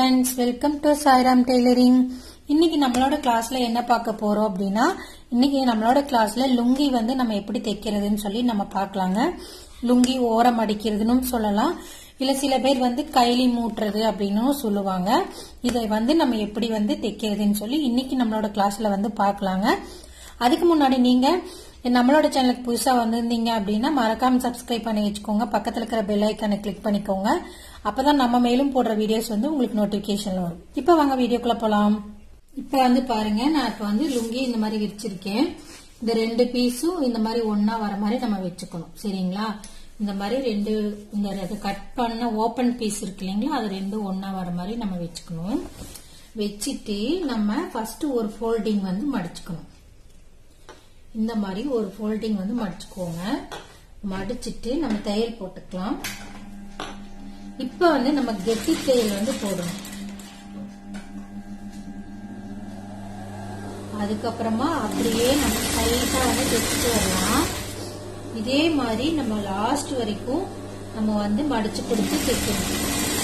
friends welcome to Sairam tailoring இன்னைக்கு நம்மளோட கிளாஸ்ல என்ன பார்க்க போறோம் அப்படின்னா இன்னைக்கு நம்மளோட கிளாஸ்ல லுங்கி வந்து நம்ம எப்படி தைக்கிறதுன்னு சொல்லி நம்ம பார்க்கலாங்க லுங்கி ஓரம் அடிக்கிறதுன்னு சொல்லலாம் இல்ல சில பேர் வந்து கைலி மூட்டுறது அப்படின்னும் சொல்லுவாங்க இதை வந்து நம்ம எப்படி வந்து தைக்கிறதுன்னு சொல்லி இன்னைக்கு நம்மளோட கிளாஸ்ல வந்து பார்க்கலாங்க அதுக்கு முன்னாடி நீங்க நம்மளோட சேனலுக்கு புதுசா வந்திருந்தீங்க அப்படின்னா மறக்காம சப்ஸ்கிரைப் பண்ணி வச்சுக்கோங்க பக்கத்துல இருக்கிற பெல் ஐக்கானை கிளிக் பண்ணிக்கோங்க அப்பதான் நம்ம மேலும் போடுற வீடியோஸ் வந்து உங்களுக்கு நோட்டிபிகேஷன்ல வரும் இப்ப வாங்க வீடியோக்குள்ள போலாம் இப்ப வந்து பாருங்க நான் இப்ப வந்து லுங்கி இந்த மாதிரி விரிச்சிருக்கேன் இந்த ரெண்டு பீஸும் இந்த மாதிரி ஒன்னா வர மாதிரி நம்ம வச்சுக்கணும் சரிங்களா இந்த மாதிரி ரெண்டு இந்த கட் பண்ண ஓபன் பீஸ் இருக்கு இல்லைங்களா அது ரெண்டும் ஒன்னா வர மாதிரி நம்ம வச்சுக்கணும் வச்சுட்டு நம்ம ஃபர்ஸ்ட் ஒரு ஃபோல்டிங் வந்து மடிச்சுக்கணும் இந்த மாதிரி ஒரு ஃபோல்டிங் வந்து மடிச்சுக்கோங்க மடிச்சிட்டு நம்ம தையல் போட்டுக்கலாம் இப்ப வந்து நம்ம கெட்டி தையல் வந்து போடணும் அதுக்கப்புறமா அப்படியே நம்ம டைட்டா வந்து தைச்சிட்டு வரலாம் இதே மாதிரி நம்ம லாஸ்ட் வரைக்கும் நம்ம வந்து மடிச்சு கொடுத்து தைக்கணும்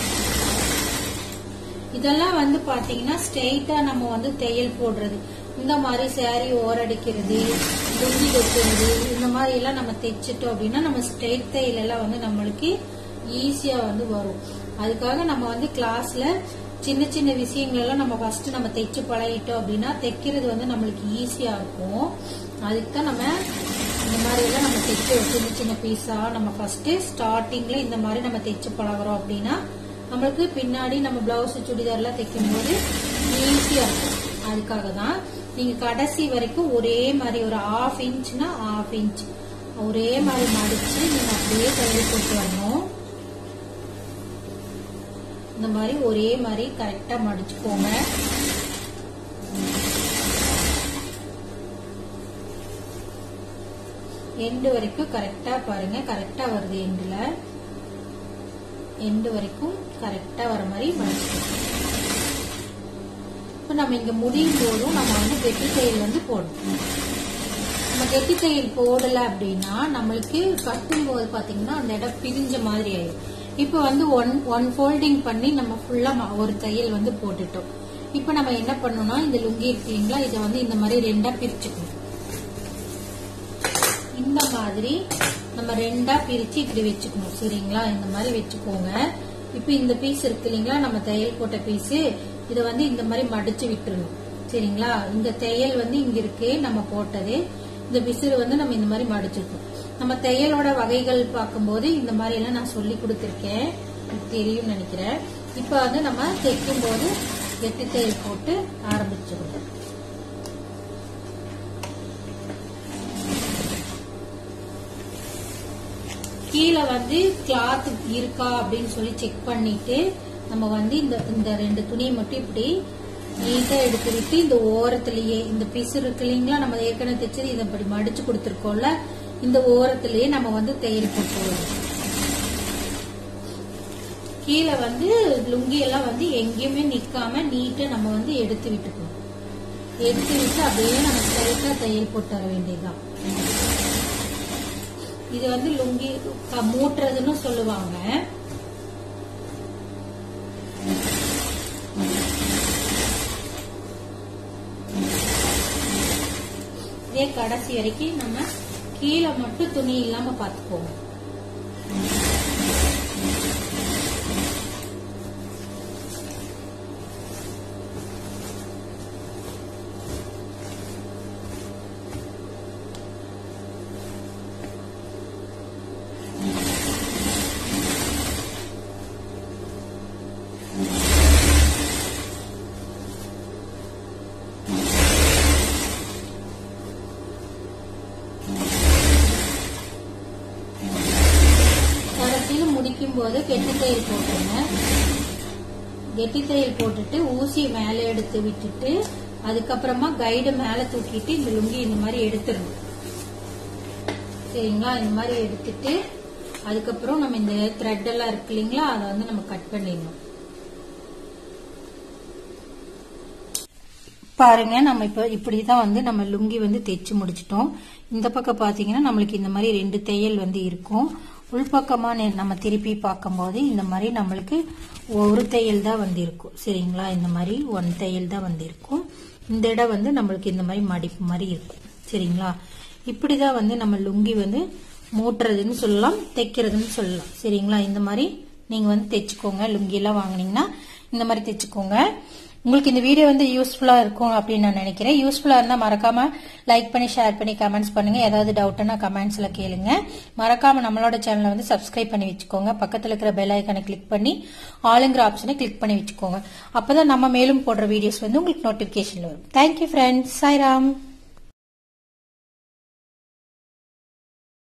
இதெல்லாம் வந்து பாத்தீங்கன்னா ஸ்ட்ரெயிட்டா நம்ம வந்து தையல் போடுறது இந்த மாதிரி சேரீ ஓரடிக்கிறது லுங்கி தைக்கிறது இந்த மாதிரி எல்லாம் நம்ம தைச்சிட்டோம் அப்படின்னா நம்ம ஸ்ட்ரெயிட் தையல் எல்லாம் வந்து நம்மளுக்கு ஈஸியா வந்து வரும் அதுக்காக நம்ம வந்து கிளாஸ்ல சின்ன சின்ன விஷயங்கள் எல்லாம் நம்ம ஃபர்ஸ்ட் நம்ம தைச்சு பழகிட்டோம் அப்படின்னா தைக்கிறது வந்து நம்மளுக்கு ஈஸியா இருக்கும் அதுக்கு தான் நம்ம இந்த மாதிரி எல்லாம் நம்ம தைச்சு சின்ன சின்ன பீஸா நம்ம ஃபர்ஸ்ட் ஸ்டார்டிங்ல இந்த மாதிரி நம்ம தைச்சு பழகிறோம் அப்படின்னா நம்மளுக்கு பின்னாடி நம்ம பிளவுஸ் சுடிதார் எல்லாம் தைக்கும் போது ஈஸியா இருக்கும் அதுக்காக தான் நீங்க கடைசி வரைக்கும் ஒரே மாதிரி ஒரு ஹாஃப் இன்ச்னா ஹாஃப் இன்ச் ஒரே மாதிரி மடிச்சு நீங்க அப்படியே தையல் போட்டு வரணும் இந்த மாதிரி ஒரே மாதிரி கரெக்டா மடிச்சுக்கோங்க எண்டு வரைக்கும் கரெக்டா பாருங்க கரெக்டா வருது எண்டுல எண்டு வரைக்கும் கரெக்டா வர மாதிரி மடிச்சுக்கோங்க இப்போ நம்ம இங்க முடியும் போதும் நம்ம வந்து கெட்டி தையல் வந்து போடணும் நம்ம கெட்டி தையல் போடல அப்படின்னா நம்மளுக்கு கட்டும் போது பாத்தீங்கன்னா அந்த இடம் பிரிஞ்ச மாதிரி ஆயிடும் இப்போ வந்து ஒன் ஒன் ஃபோல்டிங் பண்ணி நம்ம ஃபுல்லா ஒரு தையல் வந்து போட்டுட்டோம் இப்போ நம்ம என்ன பண்ணணும்னா இந்த லுங்கி இருக்கீங்களா இதை வந்து இந்த மாதிரி ரெண்டா பிரிச்சுக்கணும் இந்த மாதிரி நம்ம ரெண்டா பிரிச்சு இப்படி வச்சுக்கணும் சரிங்களா இந்த மாதிரி வச்சுக்கோங்க இப்போ இந்த பீஸ் இருக்கு இல்லைங்களா நம்ம தையல் போட்ட பீஸ் இதை வந்து இந்த மாதிரி மடிச்சு விட்டுருணும் சரிங்களா இந்த தையல் வந்து இங்க இருக்கு நம்ம போட்டது இந்த பிசிறு வந்து நம்ம இந்த மாதிரி மடிச்சிருக்கோம் நம்ம தையலோட வகைகள் பார்க்கும்போது இந்த மாதிரி எல்லாம் நான் சொல்லி கொடுத்துருக்கேன் தெரியும் நினைக்கிறேன் இப்ப வந்து நம்ம தைக்கும் போது எட்டு தையல் போட்டு ஆரம்பிச்சிருக்கோம் கீழே வந்து கிளாத் இருக்கா அப்படின்னு சொல்லி செக் பண்ணிட்டு நம்ம வந்து இந்த இந்த ரெண்டு துணியை மட்டும் இப்படி நீட்டா எடுத்து விட்டு இந்த ஓரத்திலேயே இந்த பிசு இருக்கு இல்லைங்களா நம்ம ஏற்கனவே தைச்சது இதை இப்படி மடிச்சு கொடுத்துருக்கோம்ல இந்த ஓரத்திலேயே நம்ம வந்து தையல் போட்டுருவோம் கீழே வந்து லுங்கி எல்லாம் வந்து எங்கேயுமே நிக்காம நீட்டா நம்ம வந்து எடுத்து விட்டுக்கணும் எடுத்து விட்டு அப்படியே நம்ம ஸ்ட்ரைட்டா தையல் போட்டு வர வேண்டியதுதான் இது வந்து லுங்கி மூட்டுறதுன்னு சொல்லுவாங்க இதே கடைசி வரைக்கும் நம்ம கீழே மட்டும் துணி இல்லாம பாத்துக்கோங்க முடிக்கும் போது கெட்டி தையல் போட்டுருங்க கெட்டி தையல் போட்டுட்டு ஊசியை மேல எடுத்து விட்டுட்டு அதுக்கப்புறமா கைடு மேல தூக்கிட்டு இந்த லுங்கி இந்த மாதிரி எடுத்துடணும் சரிங்களா இந்த மாதிரி எடுத்துட்டு அதுக்கப்புறம் நம்ம இந்த த்ரெட் எல்லாம் இருக்கு இல்லைங்களா அதை வந்து நம்ம கட் பண்ணிடணும் பாருங்க நம்ம இப்ப இப்படிதான் வந்து நம்ம லுங்கி வந்து தைச்சு முடிச்சிட்டோம் இந்த பக்கம் பாத்தீங்கன்னா நம்மளுக்கு இந்த மாதிரி ரெண்டு தையல் வந்து இருக்கும் உள்பக்கமா நெ- நம்ம திருப்பி பார்க்கும்போது இந்த மாதிரி நம்மளுக்கு ஒரு தையல் தான் வந்திருக்கும் சரிங்களா இந்த மாதிரி ஒன் தையல் தான் வந்திருக்கும் இந்த இடம் வந்து நம்மளுக்கு இந்த மாதிரி மடிப்பு மாதிரி இருக்கும் சரிங்களா இப்படிதான் வந்து நம்ம லுங்கி வந்து மூட்டுறதுன்னு சொல்லலாம் தைக்கிறதுன்னு சொல்லலாம் சரிங்களா இந்த மாதிரி நீங்க வந்து தைச்சுக்கோங்க லுங்கி எல்லாம் வாங்குனீங்கன்னா இந்த மாதிரி தைச்சுக்கோங்க உங்களுக்கு இந்த வீடியோ வந்து யூஸ்ஃபுல்லா இருக்கும் அப்படின்னு நான் நினைக்கிறேன் யூஸ்ஃபுல்லா இருந்தா மறக்காம லைக் பண்ணி ஷேர் பண்ணி கமெண்ட்ஸ் பண்ணுங்க ஏதாவது டவுட்னா கமெண்ட்ஸ்ல கேளுங்க மறக்காம நம்மளோட சேனலை வந்து சப்ஸ்கிரைப் பண்ணி வச்சுக்கோங்க பக்கத்துல இருக்கிற பெல் ஐக்கனை கிளிக் பண்ணி ஆளுங்கிற ஆப்ஷனை கிளிக் பண்ணி வச்சுக்கோங்க அப்பதான் நம்ம மேலும் போடுற வீடியோஸ் வந்து உங்களுக்கு நோட்டிபிகேஷன் வரும் தேங்க்யூ ஃப்ரெண்ட்ஸ் சாய்ராம்